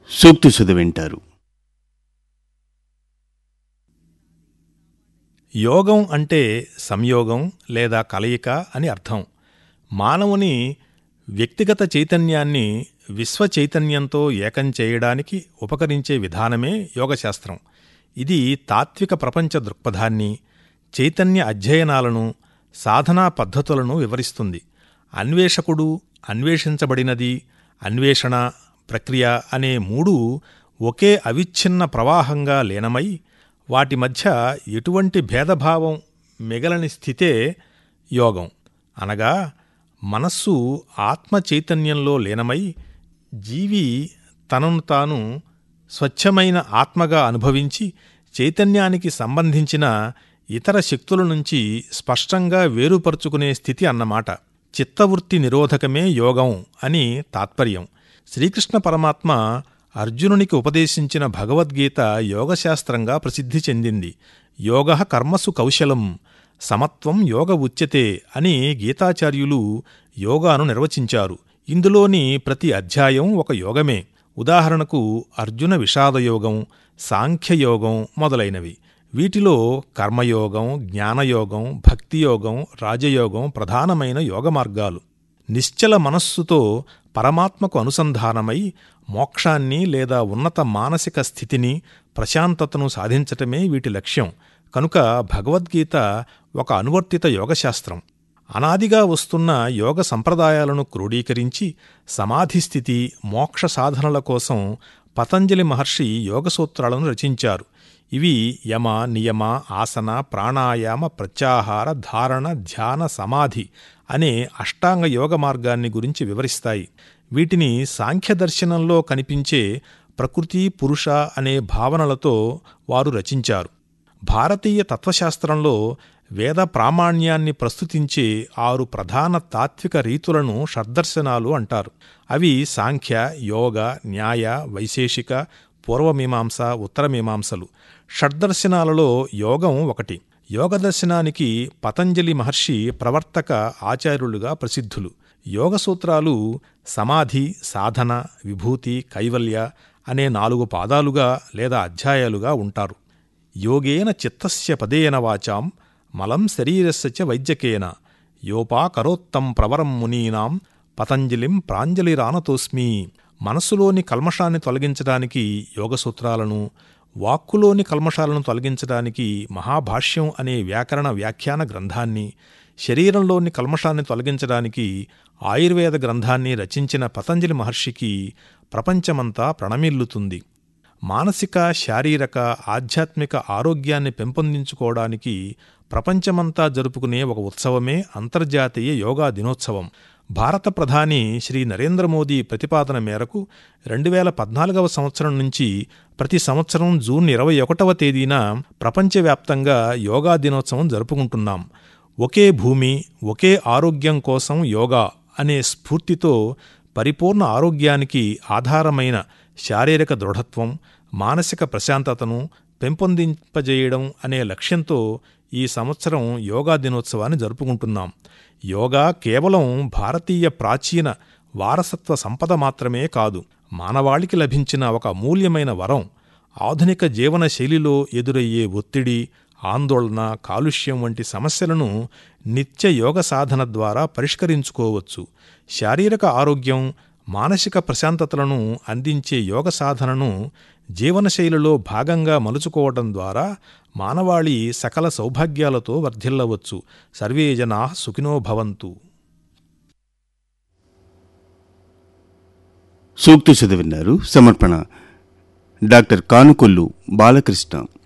సూక్తి సుధ వింటారు యోగం అంటే సంయోగం లేదా కలయిక అని అర్థం మానవుని వ్యక్తిగత చైతన్యాన్ని విశ్వ చైతన్యంతో ఏకం చేయడానికి ఉపకరించే విధానమే యోగశాస్త్రం ఇది తాత్విక ప్రపంచ దృక్పథాన్ని చైతన్య అధ్యయనాలను సాధనా పద్ధతులను వివరిస్తుంది అన్వేషకుడు అన్వేషించబడినది అన్వేషణ ప్రక్రియ అనే మూడు ఒకే అవిచ్ఛిన్న ప్రవాహంగా లీనమై వాటి మధ్య ఎటువంటి భేదభావం మిగలని స్థితే యోగం అనగా మనస్సు ఆత్మ చైతన్యంలో లీనమై జీవి తనను తాను స్వచ్ఛమైన ఆత్మగా అనుభవించి చైతన్యానికి సంబంధించిన ఇతర శక్తుల నుంచి స్పష్టంగా వేరుపరుచుకునే స్థితి అన్నమాట చిత్తవృత్తి నిరోధకమే యోగం అని తాత్పర్యం శ్రీకృష్ణ పరమాత్మ అర్జునునికి ఉపదేశించిన భగవద్గీత యోగశాస్త్రంగా ప్రసిద్ధి చెందింది యోగ కర్మసు కౌశలం సమత్వం యోగ ఉచ్యతే అని గీతాచార్యులు యోగాను నిర్వచించారు ఇందులోని ప్రతి అధ్యాయం ఒక యోగమే ఉదాహరణకు అర్జున విషాదయోగం సాంఖ్యయోగం మొదలైనవి వీటిలో కర్మయోగం జ్ఞానయోగం భక్తియోగం రాజయోగం ప్రధానమైన యోగ మార్గాలు నిశ్చల మనస్సుతో పరమాత్మకు అనుసంధానమై మోక్షాన్ని లేదా ఉన్నత మానసిక స్థితిని ప్రశాంతతను సాధించటమే వీటి లక్ష్యం కనుక భగవద్గీత ఒక అనువర్తిత యోగశాస్త్రం అనాదిగా వస్తున్న యోగ సంప్రదాయాలను క్రోడీకరించి సమాధి స్థితి మోక్ష సాధనల కోసం పతంజలి మహర్షి యోగ సూత్రాలను రచించారు ఇవి యమ నియమ ఆసన ప్రాణాయామ ప్రత్యాహార ధారణ ధ్యాన సమాధి అనే అష్టాంగ యోగ మార్గాన్ని గురించి వివరిస్తాయి వీటిని సాంఖ్య దర్శనంలో కనిపించే ప్రకృతి పురుష అనే భావనలతో వారు రచించారు భారతీయ తత్వశాస్త్రంలో వేద ప్రామాణ్యాన్ని ప్రస్తుతించే ఆరు ప్రధాన తాత్విక రీతులను షడ్దర్శనాలు అంటారు అవి సాంఖ్య యోగ న్యాయ వైశేషిక పూర్వమీమాంస ఉత్తరమీమాంసలు షడ్దర్శనాలలో యోగం ఒకటి యోగ దర్శనానికి పతంజలి మహర్షి ప్రవర్తక ఆచార్యులుగా ప్రసిద్ధులు యోగ సూత్రాలు సమాధి సాధన విభూతి కైవల్య అనే నాలుగు పాదాలుగా లేదా అధ్యాయాలుగా ఉంటారు యోగేన చిత్తస్య పదేన వాచాం మలం శరీరస్య చ వైద్యకేన యోపాకరోత్తం ప్రవరం మునీనాం పతంజలిం ప్రాంజలిరానతోస్మి మనస్సులోని కల్మషాన్ని తొలగించడానికి యోగ సూత్రాలను వాక్కులోని కల్మషాలను తొలగించడానికి మహాభాష్యం అనే వ్యాకరణ వ్యాఖ్యాన గ్రంథాన్ని శరీరంలోని కల్మషాన్ని తొలగించడానికి ఆయుర్వేద గ్రంథాన్ని రచించిన పతంజలి మహర్షికి ప్రపంచమంతా ప్రణమిల్లుతుంది మానసిక శారీరక ఆధ్యాత్మిక ఆరోగ్యాన్ని పెంపొందించుకోవడానికి ప్రపంచమంతా జరుపుకునే ఒక ఉత్సవమే అంతర్జాతీయ యోగా దినోత్సవం భారత ప్రధాని శ్రీ నరేంద్ర మోదీ ప్రతిపాదన మేరకు రెండు వేల పద్నాలుగవ సంవత్సరం నుంచి ప్రతి సంవత్సరం జూన్ ఇరవై ఒకటవ తేదీన ప్రపంచవ్యాప్తంగా యోగా దినోత్సవం జరుపుకుంటున్నాం ఒకే భూమి ఒకే ఆరోగ్యం కోసం యోగా అనే స్ఫూర్తితో పరిపూర్ణ ఆరోగ్యానికి ఆధారమైన శారీరక దృఢత్వం మానసిక ప్రశాంతతను పెంపొందింపజేయడం అనే లక్ష్యంతో ఈ సంవత్సరం యోగా దినోత్సవాన్ని జరుపుకుంటున్నాం యోగా కేవలం భారతీయ ప్రాచీన వారసత్వ సంపద మాత్రమే కాదు మానవాళికి లభించిన ఒక అమూల్యమైన వరం ఆధునిక జీవన శైలిలో ఎదురయ్యే ఒత్తిడి ఆందోళన కాలుష్యం వంటి సమస్యలను నిత్య యోగ సాధన ద్వారా పరిష్కరించుకోవచ్చు శారీరక ఆరోగ్యం మానసిక ప్రశాంతతలను అందించే యోగ సాధనను జీవనశైలిలో భాగంగా మలుచుకోవడం ద్వారా మానవాళి సకల సౌభాగ్యాలతో వర్ధిల్లవచ్చు సర్వే జనా సుఖినో భవంతు సూక్తి సుధ విన్నారు సమర్పణ డాక్టర్ కానుకొల్లు బాలకృష్ణ